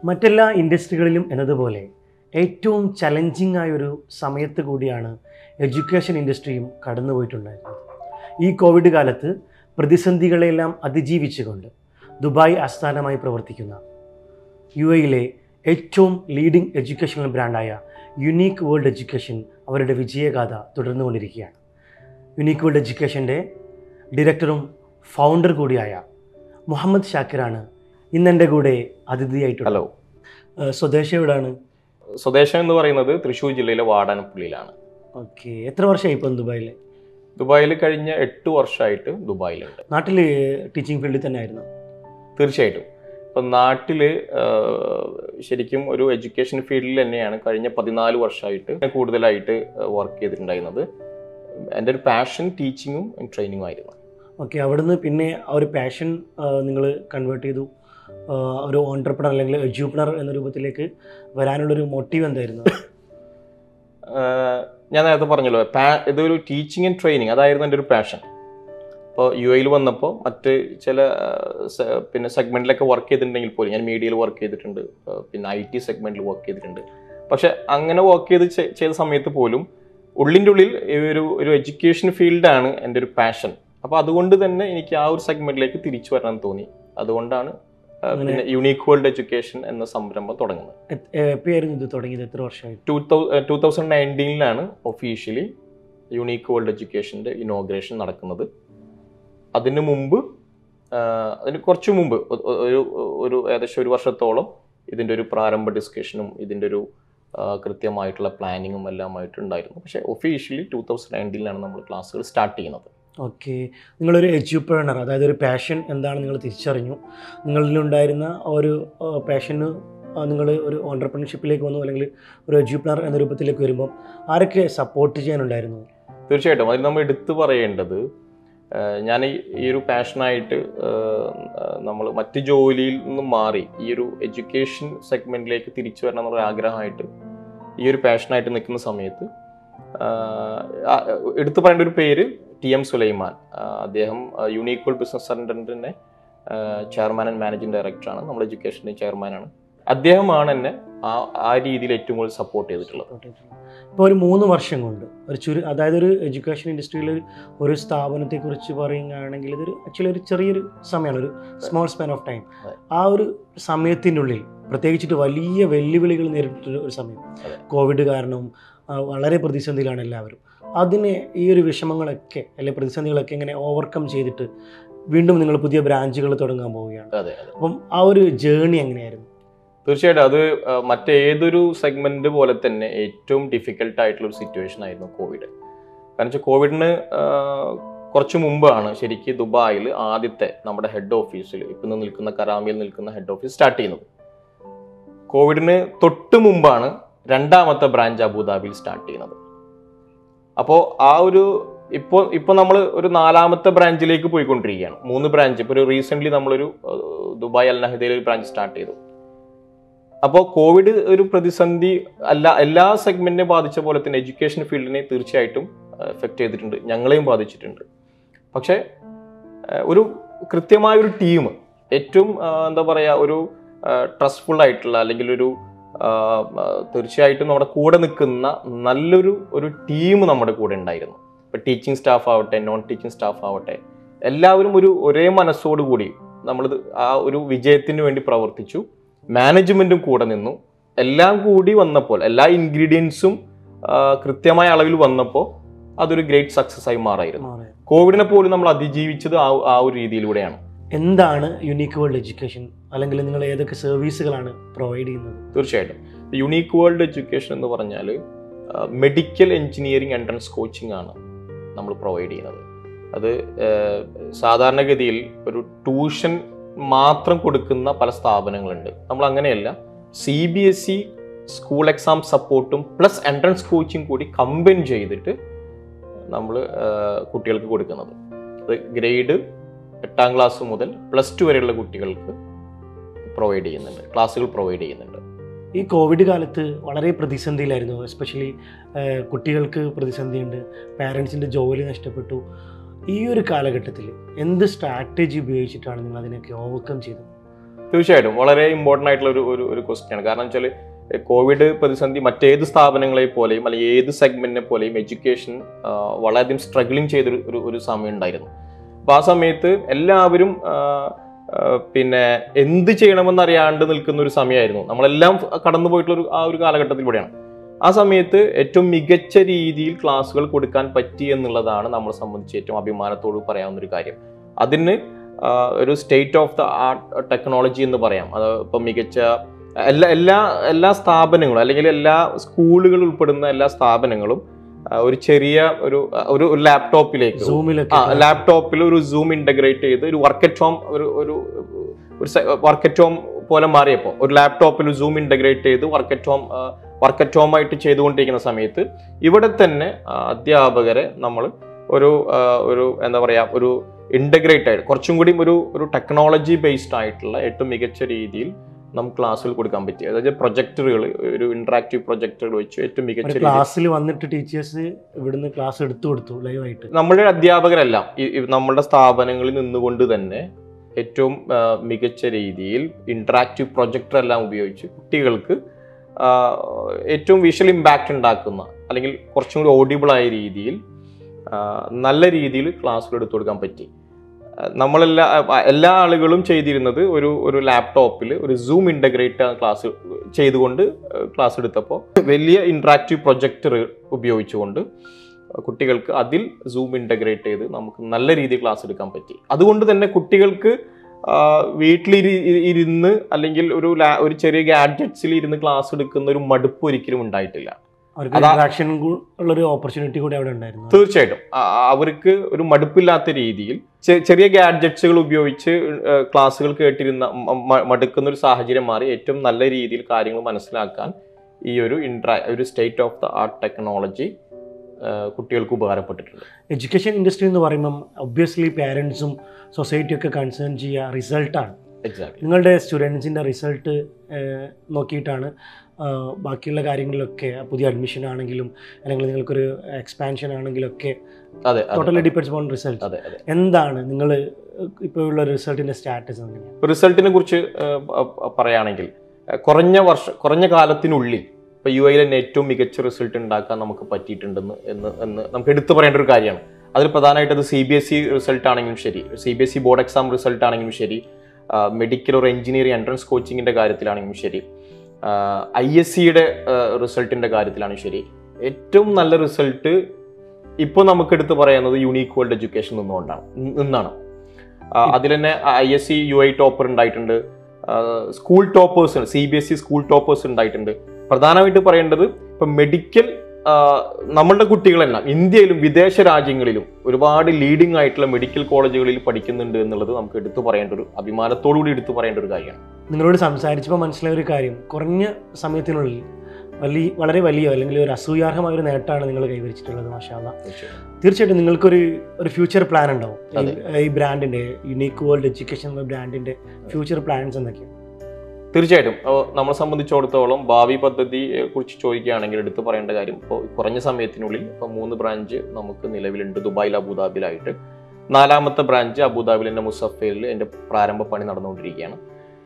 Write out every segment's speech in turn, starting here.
മറ്റെല്ലാ ഇൻഡസ്ട്രികളിലും എന്നതുപോലെ ഏറ്റവും ചലഞ്ചിങ് ആയൊരു സമയത്ത് കൂടിയാണ് എഡ്യൂക്കേഷൻ ഇൻഡസ്ട്രിയും കടന്നുപോയിട്ടുണ്ടായിരുന്നത് ഈ കോവിഡ് കാലത്ത് പ്രതിസന്ധികളെല്ലാം അതിജീവിച്ചുകൊണ്ട് ദുബായ് ആസ്ഥാനമായി പ്രവർത്തിക്കുന്ന യു എയിലെ ഏറ്റവും ലീഡിംഗ് എഡ്യൂക്കേഷണൽ ബ്രാൻഡായ യുണീക്ക് വേൾഡ് എഡ്യൂക്കേഷൻ അവരുടെ വിജയഗാഥ തുടർന്നുകൊണ്ടിരിക്കുകയാണ് യുണീക്ക് വേൾഡ് എഡ്യൂക്കേഷൻ്റെ ഡയറക്ടറും ഫൗണ്ടർ കൂടിയായ മുഹമ്മദ് ഷാക്കിറാണ് ഇന്നെൻ്റെ കൂടെ അതിഥിയായിട്ടുള്ളത് ഹലോ ഏഹ് സ്വദേശം എവിടെയാണ് സ്വദേശം എന്ന് പറയുന്നത് തൃശ്ശൂർ ജില്ലയിലെ വാടാനപ്പള്ളിയിലാണ് ഓക്കെ എത്ര വർഷമായി ഇപ്പം ദുബായിൽ ദുബായിൽ കഴിഞ്ഞ എട്ട് വർഷമായിട്ട് ദുബായിലുണ്ട് നാട്ടിൽ ടീച്ചിങ് ഫീൽഡിൽ തന്നെ ആയിരുന്നു തീർച്ചയായിട്ടും ഇപ്പം നാട്ടിൽ ശരിക്കും ഒരു എഡ്യൂക്കേഷൻ ഫീൽഡിൽ തന്നെയാണ് കഴിഞ്ഞ പതിനാല് വർഷമായിട്ട് കൂടുതലായിട്ട് വർക്ക് ചെയ്തിട്ടുണ്ടായിരുന്നത് എൻ്റെ ഒരു പാഷൻ ടീച്ചിങ്ങും ട്രെയിനിങ്ങും ആയിരുന്നു ഓക്കെ അവിടുന്ന് പിന്നെ ആ ഒരു പാഷൻ നിങ്ങൾ കൺവേർട്ട് ചെയ്തു ആ, ഒരു ഓൺടർപ്രണർ അല്ലെങ്കിൽ എഡ്യൂപ്പണർ എന്ന രൂപത്തിലേക്ക് വരാനുള്ളൊരു മോട്ടീവ് എന്തായിരുന്നു ആഹ് ഞാൻ നേരത്തെ പറഞ്ഞല്ലോ പാ- ഇതൊരു ടീച്ചിങ് ആൻഡ് ട്രെയിനിങ് അതായിരുന്നു എൻ്റെ ഒരു പാഷൻ അപ്പോൾ യു എയിൽ വന്നപ്പോൾ മറ്റ് ചില ആഹ് സ- പിന്നെ സെഗ്മെൻറ്റിലൊക്കെ വർക്ക് ചെയ്തിട്ടുണ്ടെങ്കിൽ പോലും ഞാൻ മീഡിയയിൽ വർക്ക് ചെയ്തിട്ടുണ്ട് ആഹ് പിന്നെ ഐ ടി സെഗ്മെൻറ്റിൽ വർക്ക് ചെയ്തിട്ടുണ്ട് പക്ഷെ അങ്ങനെ വർക്ക് ചെയ്ത് ചെ- ചെയ്ത സമയത്ത് പോലും ഉള്ളിൻ്റെ ഉള്ളിൽ ഈ ഒരു ഒരു എഡ്യൂക്കേഷൻ ഫീൽഡാണ് എൻ്റെ ഒരു പാഷൻ അപ്പോൾ അതുകൊണ്ട് തന്നെ എനിക്ക് ആ ഒരു സെഗ്മെൻറ്റിലേക്ക് തിരിച്ചു വരണം തോന്നി അതുകൊണ്ടാണ് ആഹ് അങ്ങനെ- പിന്നെ യുണീക്ക് വേൾഡ് എഡ്യൂക്കേഷൻ എന്ന സംരംഭം തുടങ്ങുന്നത് എപ്പോഴായിരുന്നു ഇത് തുടങ്ങിയത് എത്ര വർഷമായിട്ട് ടൂ ടൂ തൗസൻഡ് നയൻറ്റീനിലാണ് ഒഫീഷ്യലി യുണീക്ക് വേൾഡ് എഡ്യൂക്കേഷൻ്റെ ഇനോഗ്രേഷൻ നടക്കുന്നത് അതിന് മുമ്പ് ആ, അതിന് കുറച്ച് മുമ്പ് ഒ- ഒ- ഒരു ഒരു ഏകദേശം ഒരു വർഷത്തോളം ഇതിൻ്റെ ഒരു പ്രാരംഭ ഡിസ്കഷനും ഇതിൻ്റെ ഒരു ആ, കൃത്യമായിട്ടുള്ള പ്ലാനിങ്ങും എല്ലാമായിട്ട് ഉണ്ടായിരുന്നു പക്ഷേ ഒഫീഷ്യലി ടൂ തൗസൻഡ് നയൻറ്റീനിലാണ് നമ്മൾ ക്ലാസ്സുകൾ സ്റ്റാർട്ട് ചെയ്യുന്നത് ഓക്കെ നിങ്ങളൊരു എഡ്യൂപ്പേണർ അതായത് ഒരു പാഷൻ എന്താണ് നിങ്ങൾ തിരിച്ചറിഞ്ഞു നിങ്ങളിലുണ്ടായിരുന്ന ആ ഒരു പാഷന് നിങ്ങൾ ഒരു ഓണ്ടർപ്രണർഷിപ്പിലേക്ക് വന്നു അല്ലെങ്കിൽ ഒരു എഡ്യൂപ്പണർ എന്ന രൂപത്തിലേക്ക് വരുമ്പോൾ ആരൊക്കെ സപ്പോർട്ട് ചെയ്യാനുണ്ടായിരുന്നു തീർച്ചയായിട്ടും അതിൽ നമ്മൾ എടുത്തു പറയേണ്ടത് ആ, ഞാൻ ഈ ഈ ഒരു പാഷനായിട്ട് നമ്മൾ മറ്റ് ജോലിയിൽ നിന്നും മാറി ഈ ഒരു എഡ്യൂക്കേഷൻ സെഗ്മെന്റിലേക്ക് തിരിച്ചു വരണം എന്നുള്ള ആഗ്രഹമായിട്ട് ഈ ഒരു പാഷനായിട്ട് നിൽക്കുന്ന സമയത്ത് ആ, ആ, എടുത്തു പറയേണ്ട ഒരു പേര് ടി എം സുലൈമാൻ ആ, അദ്ദേഹം യുണീക്വൽ ബിസിനസ് സെന്ററിൻ്റെ ചെയർമാൻ ആൻഡ് മാനേജിംഗ് ഡയറക്ടറാണ് നമ്മുടെ എഡ്യൂക്കേഷൻ്റെ ചെയർമാനാണ് അദ്ദേഹമാണ് എന്നെ ആ ആ രീതിയിൽ ഏറ്റവും കൂടുതൽ സപ്പോർട്ട് ചെയ്തിട്ടുള്ളത് ഇപ്പോൾ ഒരു മൂന്ന് വർഷം കൊണ്ട് ഒരു ചുരു അതായത് ഒരു എഡ്യൂക്കേഷൻ ഇൻഡസ്ട്രിയിൽ ഒരു സ്ഥാപനത്തെക്കുറിച്ച് പറയുകയാണെങ്കിൽ ഇതൊരു ആക്ച്വലി ഒരു ചെറിയൊരു സമയമാണ് ഒരു സ്മോൾ സ്പാൻ ഓഫ് ടൈം അതെ. ആ ഒരു സമയത്തിൻ്റെ ഉള്ളിൽ പ്രത്യേകിച്ചിട്ട് വലിയ വെല്ലുവിളികൾ നേരിട്ടൊരു ഒരു സമയം അതെ. കോവിഡ് കാരണം ആ, വളരെ പ്രതിസന്ധിയിലാണ് എല്ലാവരും അതിനെ ഈ ഒരു വിഷമങ്ങളൊക്കെ അല്ലെങ്കിൽ പ്രതിസന്ധികളൊക്കെ ഇങ്ങനെ ഓവർകം ചെയ്തിട്ട് വീണ്ടും നിങ്ങൾ പുതിയ ബ്രാഞ്ചുകൾ തുടങ്ങാൻ പോവുകയാണ് അതെ അതെ അപ്പം ആ ഒരു ജേണി എങ്ങനെയായിരുന്നു തീർച്ചയായിട്ടും അത് ആ, മറ്റേതൊരു സെഗ്മെന്റ് പോലെ തന്നെ ഏറ്റവും ഡിഫിക്കൽട്ട് ആയിട്ടുള്ള ഒരു സിറ്റുവേഷൻ ആയിരുന്നു കോവിഡ് കാരണം വെച്ചാൽ കോവിഡിന് ആ, കുറച്ച് മുമ്പാണ് ശരിക്കും ദുബായിൽ ആദ്യത്തെ നമ്മുടെ ഹെഡ് ഓഫീസിൽ ഇപ്പം നിൽക്കുന്ന കരാമിയിൽ നിൽക്കുന്ന ഹെഡ് ഓഫീസ് സ്റ്റാർട്ട് ചെയ്യുന്നത് കോവിഡിന് തൊട്ട് മുമ്പാണ് രണ്ടാമത്തെ ബ്രാഞ്ച് അബുദാബിയിൽ സ്റ്റാർട്ട് ചെയ്യുന്നത് അപ്പോൾ ആ ഒരു ഇപ്പോൾ ഇപ്പോൾ നമ്മൾ ഒരു നാലാമത്തെ ബ്രാഞ്ചിലേക്ക് പോയിക്കൊണ്ടിരിക്കുകയാണ് മൂന്ന് ബ്രാഞ്ച് ഇപ്പോൾ ഒരു റീസെൻ്റ്ലി നമ്മളൊരു ആ, ദുബായ് അൽ നഹദയിൽ ഒരു ബ്രാഞ്ച് സ്റ്റാർട്ട് ചെയ്തു അപ്പോൾ കോവിഡ് ഒരു പ്രതിസന്ധി അല്ല എല്ലാ സെഗ്മെന്റിനെ ബാധിച്ച പോലെ തന്നെ എഡ്യൂക്കേഷൻ ഫീൽഡിനെ തീർച്ചയായിട്ടും എഫക്റ്റ് ചെയ്തിട്ടുണ്ട് ഞങ്ങളെയും ബാധിച്ചിട്ടുണ്ട് പക്ഷേ ഏഹ്, ഒരു കൃത്യമായ ഒരു ടീം ഏറ്റവും ആ, എന്താ പറയുക ഒരു ട്രസ്റ്റ്ഫുൾ ആയിട്ടുള്ള അല്ലെങ്കിൽ ഒരു ആ, ആ, തീർച്ചയായിട്ടും നമ്മുടെ കൂടെ നിൽക്കുന്ന നല്ലൊരു ഒരു ടീം നമ്മുടെ കൂടെ ഉണ്ടായിരുന്നു ഇപ്പം ടീച്ചിങ് സ്റ്റാഫ് ആവട്ടെ നോൺ ടീച്ചിങ് സ്റ്റാഫ് ആവട്ടെ എല്ലാവരും ഒരു ഒരേ മനസ്സോടുകൂടി നമ്മൾ ആ ഒരു വിജയത്തിന് വേണ്ടി പ്രവർത്തിച്ചു മാനേജ്മെന്റും കൂടെ നിന്നു എല്ലാം കൂടി വന്നപ്പോൾ എല്ലാ ഇൻഗ്രീഡിയൻസും കൃത്യമായ അളവിൽ വന്നപ്പോൾ അതൊരു ഗ്രേറ്റ് സക്സസ് ആയി മാറായിരുന്നു മാറി. കോവിഡിനെ പോലും നമ്മൾ അതിജീവിച്ചത് ആ ആ ഒരു രീതിയിലൂടെയാണ് എന്താണ് യുണീക്ക് വേൾഡ് എഡ്യൂക്കേഷൻ അല്ലെങ്കിൽ നിങ്ങൾ ഏതൊക്കെ സർവീസുകളാണ് പ്രൊവൈഡ് ചെയ്യുന്നത് തീർച്ചയായിട്ടും യുണീക്ക് വേൾഡ് എഡ്യൂക്കേഷൻ എന്ന് പറഞ്ഞാൽ മെഡിക്കൽ എഞ്ചിനീയറിംഗ് എൻട്രൻസ് കോച്ചിങ് ആണ് നമ്മൾ പ്രൊവൈഡ് ചെയ്യുന്നത് അത് ആഹ്, സാധാരണഗതിയിൽ ഒരു ട്യൂഷൻ മാത്രം കൊടുക്കുന്ന പല സ്ഥാപനങ്ങളുണ്ട് നമ്മൾ അങ്ങനെയല്ല C B S E school exam സപ്പോർട്ടും പ്ലസ് എൻട്രൻസ് കോച്ചിങ് കൂടി കമ്പൈൻ ചെയ്തിട്ട് നമ്മൾ കുട്ടികൾക്ക് കൊടുക്കുന്നത് അത് ഗ്രേഡ് എട്ടാം ക്ലാസ് മുതൽ പ്ലസ് ടു വരെയുള്ള കുട്ടികൾക്ക് പ്രൊവൈഡ് ചെയ്യുന്നുണ്ട് ക്ലാസ്സുകൾ പ്രൊവൈഡ് ചെയ്യുന്നുണ്ട് ഈ കോവിഡ് കാലത്ത് വളരെ പ്രതിസന്ധിയിലായിരുന്നു എസ്പെഷ്യലി കുട്ടികൾക്ക് പ്രതിസന്ധിയുണ്ട് പാരൻസിൻ്റെ ജോലി നഷ്ടപ്പെട്ടു ഈ ഒരു കാലഘട്ടത്തിൽ എന്ത് സ്ട്രാറ്റജി ഉപയോഗിച്ചിട്ടാണ് നിങ്ങൾ അതിനൊക്കെ ഓവർകം ചെയ്തത് തീർച്ചയായിട്ടും വളരെ ഇമ്പോർട്ടൻ്റ് ആയിട്ടുള്ള ഒരു ഒരു ഒരു ക്വസ്റ്റ്യൻ ആണ് കാരണം വെച്ചാൽ കോവിഡ് പ്രതിസന്ധി മറ്റേത് സ്ഥാപനങ്ങളെ പോലെയും അല്ലെങ്കിൽ ഏത് സെഗ്മെന്റിനെ പോലെയും എഡ്യൂക്കേഷൻ വളരെയധികം സ്ട്രഗ്ലിംഗ് ചെയ്തൊരു ഒരു ഒരു സമയം ഉണ്ടായിരുന്നു അപ്പോൾ ആ സമയത്ത് എല്ലാവരും ആ, ആ, പിന്നെ എന്ത് ചെയ്യണമെന്ന് അറിയാണ്ട് നിൽക്കുന്ന ഒരു സമയമായിരുന്നു നമ്മളെല്ലാം കടന്നു പോയിട്ടുള്ള ഒരു ആ ഒരു കാലഘട്ടത്തിലൂടെയാണ് ആ സമയത്ത് ഏറ്റവും മികച്ച രീതിയിൽ ക്ലാസ്സുകൾ കൊടുക്കാൻ പറ്റി എന്നുള്ളതാണ് നമ്മളെ സംബന്ധിച്ച് ഏറ്റവും അഭിമാനത്തോട് പറയാവുന്ന ഒരു കാര്യം അതിന് ആ, ഒരു state of the art technology എന്ന് പറയാം അത് ഇപ്പം മികച്ച എല്ലാ എല്ലാ എല്ലാ സ്ഥാപനങ്ങളും അല്ലെങ്കിൽ എല്ലാ സ്കൂളുകൾ ഉൾപ്പെടുന്ന എല്ലാ സ്ഥാപനങ്ങളും ആ, ഒരു ചെറിയ ഒരു ഒരു ഒരു ലാപ്ടോപ്പിലേക്ക് സൂമിലൊക്കെ ആ ലാപ്ടോപ്പിൽ ഒരു സൂം ഇന്റഗ്രേറ്റ് ചെയ്ത് ഒരു വർക്ക് അറ്റ് ഹോം ഒരു ഒരു ഒരു വർക്ക് അറ്റ് ഹോം പോലെ മാറിയപ്പോൾ ഒരു ലാപ്ടോപ്പിൽ സൂം ഇന്റഗ്രേറ്റ് ചെയ്ത് work at home work at home ആയിട്ട് ചെയ്തുകൊണ്ടിരിക്കുന്ന സമയത്ത് ഇവിടെ തന്നെ ആ, അധ്യാപകരെ നമ്മൾ ഒരു ആ, ഒരു എന്താ പറയാ ഒരു ഇന്റഗ്രേറ്റ് ആയിട്ട് കുറച്ചും കൂടി ഒരു ഒരു ടെക്നോളജി ബേസ്ഡ് ആയിട്ടുള്ള ഏറ്റവും മികച്ച രീതിയിൽ നമുക്ക് ക്ലാസ്സുകൾ കൊടുക്കാൻ പറ്റി അതായത് പ്രൊജക്ടറുകൾ ഒരു ഇന്ററാക്റ്റീവ് പ്രൊജക്ടറുകൾ വെച്ച് ഏറ്റവും മികച്ച ഒരു രീതിയിൽ ക്ലാസ്സിൽ വന്നിട്ട് ടീച്ചേഴ്സ് ഇവിടുന്ന് ക്ലാസ് എടുത്തു കൊടുത്തു ലൈവായിട്ട് നമ്മുടെ അധ്യാപകരെല്ലാം ഈ- ഈ നമ്മുടെ സ്ഥാപനങ്ങളിൽ നിന്നുകൊണ്ട് തന്നെ ഏറ്റവും ആ, മികച്ച രീതിയിൽ ഇന്ററാക്റ്റീവ് പ്രൊജക്ടർ എല്ലാം ഉപയോഗിച്ച് കുട്ടികൾക്ക് ആ, ഏറ്റവും വിഷ്വൽ ഇമ്പാക്റ്റ് ഉണ്ടാക്കുന്ന അല്ലെങ്കിൽ കുറച്ചും കൂടി ഓഡിബിൾ ആയ രീതിയിൽ ആ, നല്ല രീതിയിൽ ക്ലാസ്സുകൾ എടുത്തു കൊടുക്കാൻ പറ്റി ആ, നമ്മളെല്ലാ ആ, എല്ലാ ആളുകളും ചെയ്തിരുന്നത് ഒരു ഒരു ലാപ്ടോപ്പിൽ ഒരു സൂം ഇൻ്റഗ്രേറ്റ് ക്ലാസ് ചെയ്തുകൊണ്ട് ക്ലാസ് എടുത്തപ്പോൾ വലിയ ഇന്ററാക്റ്റീവ് പ്രൊജക്ടർ ഉപയോഗിച്ചുകൊണ്ട് കുട്ടികൾക്ക് അതിൽ സൂം ഇൻ്റഗ്രേറ്റ് ചെയ്ത് നമുക്ക് നല്ല രീതിയിൽ ക്ലാസ് എടുക്കാൻ പറ്റി അതുകൊണ്ട് തന്നെ കുട്ടികൾക്ക് ആ, വീട്ടിലിരി ഇ- ഇരുന്ന് അല്ലെങ്കിൽ ഒരു ലാ- ഒരു ചെറിയ ഗാഡ്ജറ്റ്സിൽ ഇരുന്ന് ക്ലാസ് എടുക്കുന്ന ഒരു മടുപ്പ് ഒരിക്കലും ഉണ്ടായിട്ടില്ല അവർക്ക് അതാ- ഇന്ററാക്ഷൻ ഉള്ളൊരു ഓപ്പർച്യൂണിറ്റി കൂടി അവിടെ ഉണ്ടായിരുന്നു തീർച്ചയായിട്ടും ആ- ആ- അവർക്ക് ഒരു മടുപ്പില്ലാത്ത രീതിയിൽ ചെ- ചെറിയ ഗാഡ്ജറ്റ്സുകൾ ഉപയോഗിച്ച് ഏഹ്, ക്ലാസ്സുകൾ കേട്ടിരുന്ന മ- മ- മടുക്കുന്ന ഒരു സാഹചര്യം മാറി ഏറ്റവും നല്ല രീതിയിൽ കാര്യങ്ങൾ മനസ്സിലാക്കാൻ ഈ ഒരു ഇൻട്രാ ഒരു state of the art technology കുട്ടികൾക്ക് ഉപകാരപ്പെട്ടിട്ടുണ്ട് എഡ്യൂക്കേഷൻ ഇൻഡസ്ട്രി എന്ന് പറയുമ്പം ഒബ്വിയസ്ലി പാരൻസും സൊസൈറ്റിയും ഒക്കെ കൺസേൺ ചെയ്യുക റിസൾട്ടാണ് എക്സാക്ട്ലി നിങ്ങളുടെ സ്റ്റുഡൻസിൻ്റെ റിസൾട്ട് നോക്കിയിട്ടാണ് ആ, ബാക്കിയുള്ള കാര്യങ്ങളിലൊക്കെ പുതിയ അഡ്മിഷൻ ആണെങ്കിലും അല്ലെങ്കിൽ നിങ്ങൾക്കൊരു എക്സ്പാൻഷൻ ആണെങ്കിലൊക്കെ അതെ അതെ, ടോട്ടലി ഡിപ്പെൻഡ്സ് ഓൺ റിസൾട്ട് അതെ അതെ എന്താണ് നിങ്ങൾ ഇപ്പോൾ ഉള്ള റിസൾട്ടിൻ്റെ സ്റ്റാറ്റസ് എങ്ങനെയാണ് റിസൾട്ടിനെ കുറിച്ച് ഏഹ്, പ- പ- പറയുകയാണെങ്കിൽ ഏഹ്, കുറഞ്ഞ വർഷ കുറഞ്ഞ കാലത്തിനുള്ളിൽ ഇപ്പൊ യു ഐയിൽ തന്നെ ഏറ്റവും മികച്ച റിസൾട്ട് ഉണ്ടാക്കാൻ നമുക്ക് പറ്റിയിട്ടുണ്ടെന്ന് എന്ന് എന്ന് നമുക്ക് എടുത്തു പറയേണ്ട ഒരു കാര്യമാണ് അതിൽ പ്രധാനമായിട്ട് അത് C B S E result ആണെങ്കിലും ശരി C B S E board exam result ആണെങ്കിലും ശരി മെഡിക്കൽ ഒരു എഞ്ചിനീയറിംഗ് എൻട്രൻസ് കോച്ചിങ്ങിന്റെ കാര്യത്തിലാണെങ്കിലും ശരി ഐ എസ് സിയുടെ റിസൾട്ടിന്റെ കാര്യത്തിലാണെങ്കിലും ശരി ഏറ്റവും നല്ല റിസൾട്ട് ഇപ്പോൾ നമുക്ക് എടുത്ത് പറയുന്നത് യൂണീക്ക് വേൾഡ് എഡ്യൂക്കേഷൻ നിന്നുകൊണ്ടാണ് നിന്നാണ് അതിൽ തന്നെ I S C U I topper ഉണ്ടായിട്ടുണ്ട് school toppers C B S E school toppers ഉണ്ടായിട്ടുണ്ട് പ്രധാനമായിട്ട് പറയേണ്ടത് ഇപ്പം മെഡിക്കൽ നമ്മളുടെ കുട്ടികളെല്ലാം ഇന്ത്യയിലും വിദേശ രാജ്യങ്ങളിലും ഒരുപാട് ലീഡിംഗ് ആയിട്ടുള്ള മെഡിക്കൽ കോളേജുകളിൽ പഠിക്കുന്നുണ്ട് എന്നുള്ളത് നമുക്ക് എടുത്തു പറയേണ്ട ഒരു അഭിമാനത്തോടു കൂടി എടുത്തു പറയേണ്ട ഒരു കാര്യമാണ് നിങ്ങളോട് സംസാരിച്ചപ്പോൾ മനസ്സിലായ ഒരു കാര്യം കുറഞ്ഞ സമയത്തിനുള്ളിൽ വലിയ വളരെ വലിയ അല്ലെങ്കിൽ ഒരു അസൂയാർഹമായ ഒരു നേട്ടമാണ് നിങ്ങൾ കൈവരിച്ചിട്ടുള്ളത് മാഷാല്ല തീർച്ചയായിട്ടും നിങ്ങൾക്കൊരു ഒരു ഫ്യൂച്ചർ പ്ലാൻ ഉണ്ടാവും ഈ- ഈ ബ്രാൻഡിന്റെ യുണീക്ക് വേൾഡ് എഡ്യൂക്കേഷൻ എന്ന ബ്രാൻഡിന്റെ ഫ്യൂച്ചർ പ്ലാൻസ് എന്തൊക്കെയാണ് തീർച്ചയായിട്ടും അഹ് നമ്മളെ സംബന്ധിച്ചിടത്തോളം ഭാവി പദ്ധതിയെ കുറിച്ച് ചോദിക്കുകയാണെങ്കിൽ എടുത്തു പറയേണ്ട കാര്യം ഇപ്പോൾ കുറഞ്ഞ സമയത്തിനുള്ളിൽ ഇപ്പോൾ മൂന്ന് ബ്രാഞ്ച് നമുക്ക് നിലവിലുണ്ട് ദുബായിൽ അബുദാബിയിലായിട്ട് നാലാമത്തെ ബ്രാഞ്ച് അബുദാബിയിൽ മുസഫയിൽ എൻ്റെ പ്രാരംഭ പണി നടന്നുകൊണ്ടിരിക്കുകയാണ്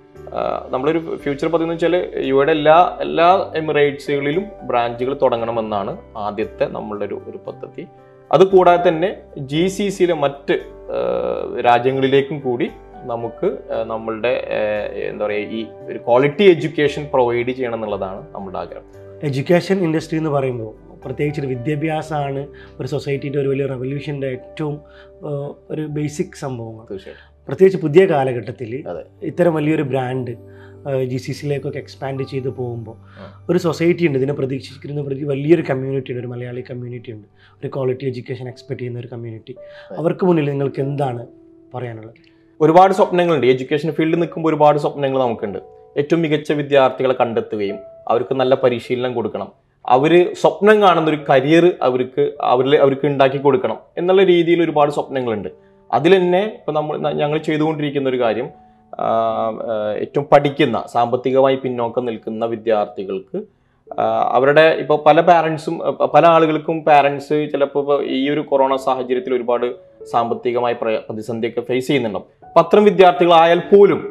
ആഹ് നമ്മളൊരു ഫ്യൂച്ചർ പദ്ധതി എന്ന് വെച്ചാൽ യുടെ എല്ലാ എല്ലാ എമിറേറ്റ്സുകളിലും ബ്രാഞ്ചുകൾ തുടങ്ങണമെന്നാണ് ആദ്യത്തെ നമ്മളുടെ ഒരു ഒരു പദ്ധതി അതുകൂടാതെ തന്നെ ജി സി സിയിലെ മറ്റ് ആഹ് രാജ്യങ്ങളിലേക്കും കൂടി നമുക്ക് ആഹ് നമ്മളുടെ ആഹ് എന്താ പറയുക ഈ ഒരു ക്വാളിറ്റി എഡ്യൂക്കേഷൻ പ്രൊവൈഡ് ചെയ്യണം എന്നുള്ളതാണ് നമ്മുടെ ആഗ്രഹം എഡ്യൂക്കേഷൻ ഇൻഡസ്ട്രി എന്ന് പറയുമ്പോൾ പ്രത്യേകിച്ച് ഒരു വിദ്യാഭ്യാസമാണ് ഒരു സൊസൈറ്റിൻ്റെ ഒരു വലിയ റെവല്യൂഷൻ്റെ ഏറ്റവും ആ, ഒരു ബേസിക് സംഭവങ്ങൾ തീർച്ചയായിട്ടും പ്രത്യേകിച്ച് പുതിയ കാലഘട്ടത്തിൽ അതെ. ഇത്തരം വലിയൊരു ബ്രാൻഡ് ജി സി സിയിലേക്കൊക്കെ എക്സ്പാൻഡ് ചെയ്ത് പോകുമ്പോൾ ആ. ഒരു സൊസൈറ്റി ഉണ്ട് ഇതിനെ പ്രതീക്ഷിക്കുന്ന പ്രതി വലിയൊരു കമ്മ്യൂണിറ്റി ഉണ്ട് ഒരു മലയാളി കമ്മ്യൂണിറ്റി ഉണ്ട് ഒരു ക്വാളിറ്റി എഡ്യൂക്കേഷൻ എക്സ്പെക്ട് ചെയ്യുന്ന ഒരു കമ്മ്യൂണിറ്റി അവർക്ക് മുന്നിൽ നിങ്ങൾക്ക് എന്താണ് പറയാനുള്ളത് ഒരുപാട് സ്വപ്നങ്ങളുണ്ട് എഡ്യൂക്കേഷൻ ഫീൽഡിൽ നിൽക്കുമ്പോൾ ഒരുപാട് സ്വപ്നങ്ങൾ നമുക്കുണ്ട് ഏറ്റവും മികച്ച വിദ്യാർത്ഥികളെ കണ്ടെത്തുകയും അവർക്ക് നല്ല പരിശീലനം കൊടുക്കണം അവർ സ്വപ്നം കാണുന്ന ഒരു കരിയർ അവർക്ക് അവരിൽ അവർക്ക് ഉണ്ടാക്കി കൊടുക്കണം എന്നുള്ള രീതിയിൽ ഒരുപാട് സ്വപ്നങ്ങളുണ്ട് അതിൽ തന്നെ ഇപ്പം നമ്മൾ ഞങ്ങൾ ചെയ്തുകൊണ്ടിരിക്കുന്ന ഒരു കാര്യം ആ, ആ, ഏറ്റവും പഠിക്കുന്ന സാമ്പത്തികമായി പിന്നോക്കം നിൽക്കുന്ന വിദ്യാർത്ഥികൾക്ക് ആ, അവരുടെ ഇപ്പോൾ പല പാരൻസും പല ആളുകൾക്കും പാരൻസ് ചിലപ്പോൾ ഇപ്പോൾ ഈ ഒരു കൊറോണ സാഹചര്യത്തിൽ ഒരുപാട് സാമ്പത്തികമായി പ്ര- പ്രതിസന്ധിയൊക്കെ ഫേസ് ചെയ്യുന്നുണ്ടാവും പത്രം വിദ്യാർത്ഥികളായാൽ പോലും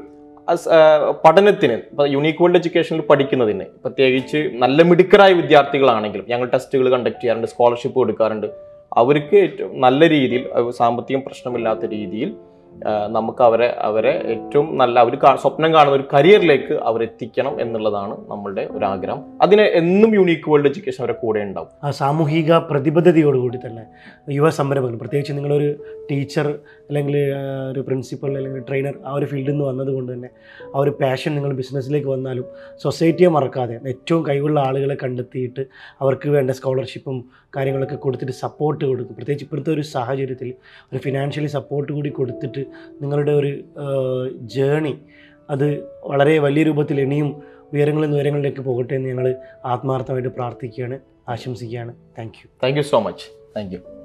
അസ്- ആ, പഠനത്തിന് ഇപ്പോൾ യൂണീക്ക് വേൾഡ് എഡ്യൂക്കേഷനിൽ പഠിക്കുന്നതിന് പ്രത്യേകിച്ച് നല്ല മിടുക്കരായ വിദ്യാർത്ഥികളാണെങ്കിലും ഞങ്ങൾ ടെസ്റ്റുകൾ കണ്ടക്ട് ചെയ്യാറുണ്ട് സ്കോളർഷിപ്പ് കൊടുക്കാറുണ്ട് അവർക്ക് ഏറ്റവും നല്ല രീതിയിൽ അത് സാമ്പത്തികം പ്രശ്നമില്ലാത്ത രീതിയിൽ ആ, നമുക്ക് അവരെ അവരെ ഏറ്റവും നല്ല അവർ സ്വപ്നം കാണുന്ന ഒരു കരിയറിലേക്ക് അവരെത്തിക്കണം എന്നുള്ളതാണ് നമ്മളുടെ ഒരു ആഗ്രഹം അതിന് എന്നും യൂണീക്ക് വേൾഡ് എഡ്യൂക്കേഷൻ അവരെ കൂടെ ഉണ്ടാവും ആ സാമൂഹിക പ്രതിബദ്ധതയോടുകൂടി തന്നെ യുവ സംരംഭങ്ങൾ പ്രത്യേകിച്ച് നിങ്ങളൊരു ടീച്ചർ അല്ലെങ്കിൽ ആ, ഒരു പ്രിൻസിപ്പൽ അല്ലെങ്കിൽ ട്രെയിനർ ആ ഒരു ഫീൽഡിൽ നിന്ന് വന്നതുകൊണ്ട് തന്നെ ആ ഒരു പാഷൻ നിങ്ങൾ ബിസിനസ്സിലേക്ക് വന്നാലും സൊസൈറ്റിയെ മറക്കാതെ ഏറ്റവും കഴിവുള്ള ആളുകളെ കണ്ടെത്തിയിട്ട് അവർക്ക് വേണ്ട സ്കോളർഷിപ്പും കാര്യങ്ങളൊക്കെ കൊടുത്തിട്ട് സപ്പോർട്ട് കൊടുക്കും പ്രത്യേകിച്ച് ഇപ്പോഴത്തെ ഒരു സാഹചര്യത്തിൽ ഒരു ഫിനാൻഷ്യലി സപ്പോർട്ട് കൂടി കൊടുത്തിട്ട് നിങ്ങളുടെ ഒരു ജേണി അത് വളരെ വലിയ രൂപത്തിൽ ഇനിയും ഉയരങ്ങളിൽ നിന്ന് ഉയരങ്ങളിലേക്ക് പോകട്ടെ എന്ന് ഞങ്ങൾ ആത്മാർത്ഥമായിട്ട് പ്രാർത്ഥിക്കുകയാണ് ആശംസിക്കുകയാണ് thank you thank you so much thank U